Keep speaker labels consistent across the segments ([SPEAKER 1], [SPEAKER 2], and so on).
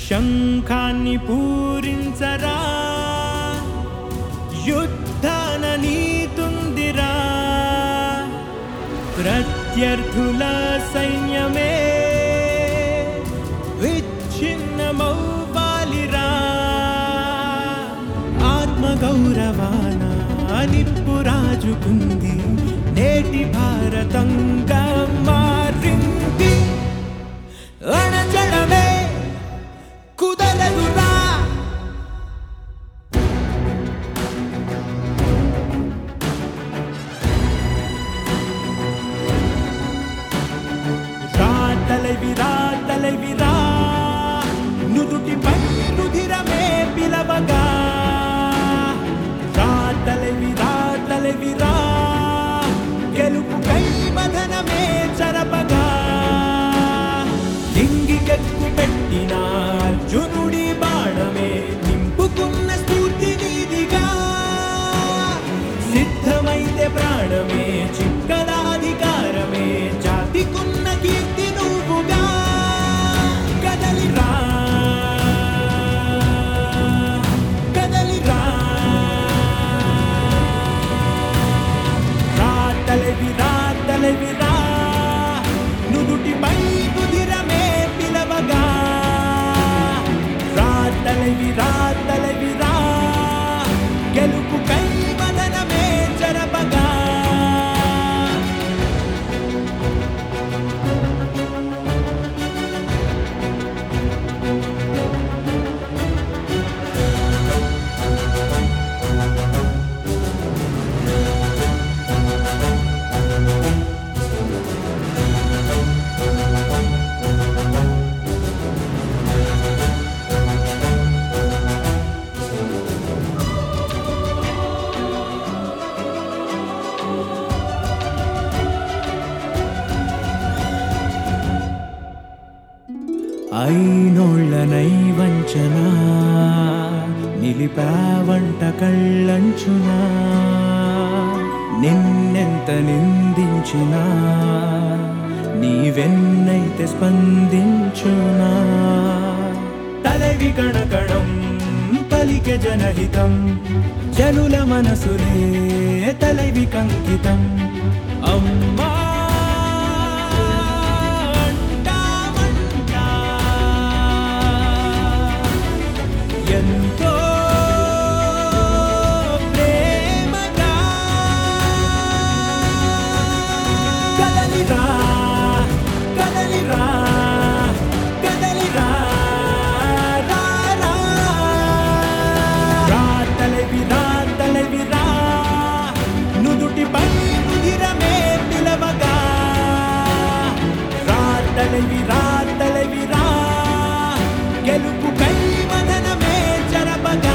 [SPEAKER 1] శంఖాన్ని పూరించరా యుద్ధాన నీతుందిరా ప్రత్యర్థుల సైన్యమే విచ్ఛిన్నమౌపాలిరా ఆత్మగౌరవాన నిప్పు రాజుకుంది నేటి భారతంగా మారింది అణచడమే కుదరదురా రాతలవిరా తలవిరా నుదుటిపై రుధిరమే పిలవగా రాతలవిరా తలవిరా గెలుపుకై మదనమే చరపగా లింగికెక్కు పెట్టిన అర్జునుడి బాణమే నింపుకున్న స్ఫూర్తి నీదిగా సిద్ధమైతే ప్రాణమే చిక్కద అధికారమే జాతికున్న కీర్తి నువ్వుగా కదలిరా కదలిరా రాతలవిరా తలవిరా నుదుటిపై కుదిరమే పిలవగా రాతలవిరా తలవిరా గెలుపుకై వదనమే జరపగా అయినోళ్ళనై వంచన నిలిపావంట కళ్ళంచునా నిన్నెంత నిందించినా నీవెన్నైతే స్పందించునా తలవి కణకణం పలికె జనహితం జనుల మనసులే తలవి కంకితం అమ్మా అంటామంటా ఎంతో ప్రేమగా కదలిరా కదలిరా కదలిరా రా, రా. రా తలవిరా తలవిరా నుదుటిపై రుధిరమే పిలవగా రా తలవిరా తలవిరా గెలుపుకై వదనమే జరపగా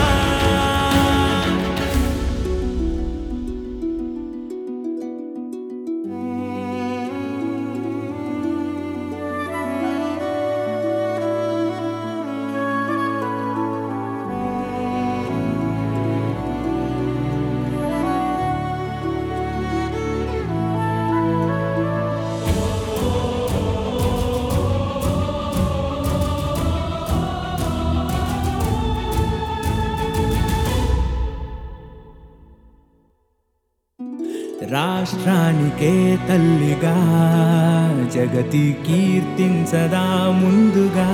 [SPEAKER 1] రాష్ట్రానికే తల్లిగా జగతి కీర్తించదా ముందుగా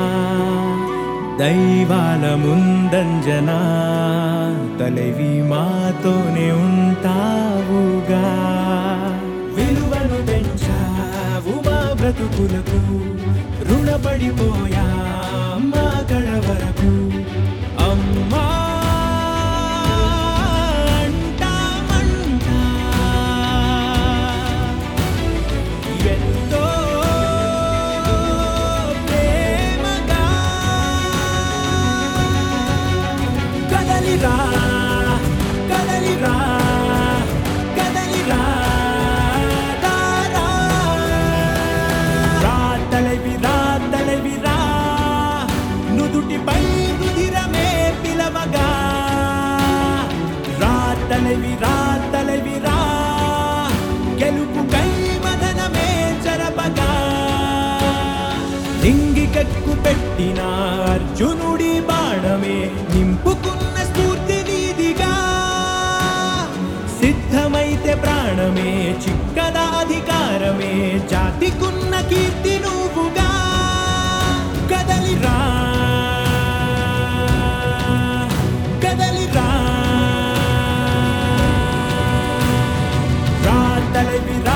[SPEAKER 1] దైవాల ముందంజనా తలవి మాతోనే ఉంటావుగా విలువను పెంచావు మా బ్రతుకులకు రుణపడిపోయా మా కళ వరకు అమ్మా అంటామంటా ఎంతో ప్రేమగా కదలిరా కదలిరా కదలిరా దారా రా తలవిరా తలవిరా నుదుటిపై రుధిరమే పిలవగా రా తలవిరా తలవిరా గెలుపుకై లింగికెక్కు పెట్టిన అర్జునుడి బాణమే నింపుకున్న స్ఫూర్తి నీదిగా సిద్ధమైతే ప్రాణమే చిక్కద అధికారమే జాతికున్న కీర్తి నువ్వుగా కదలిరా కదలిరా రా తలవిరా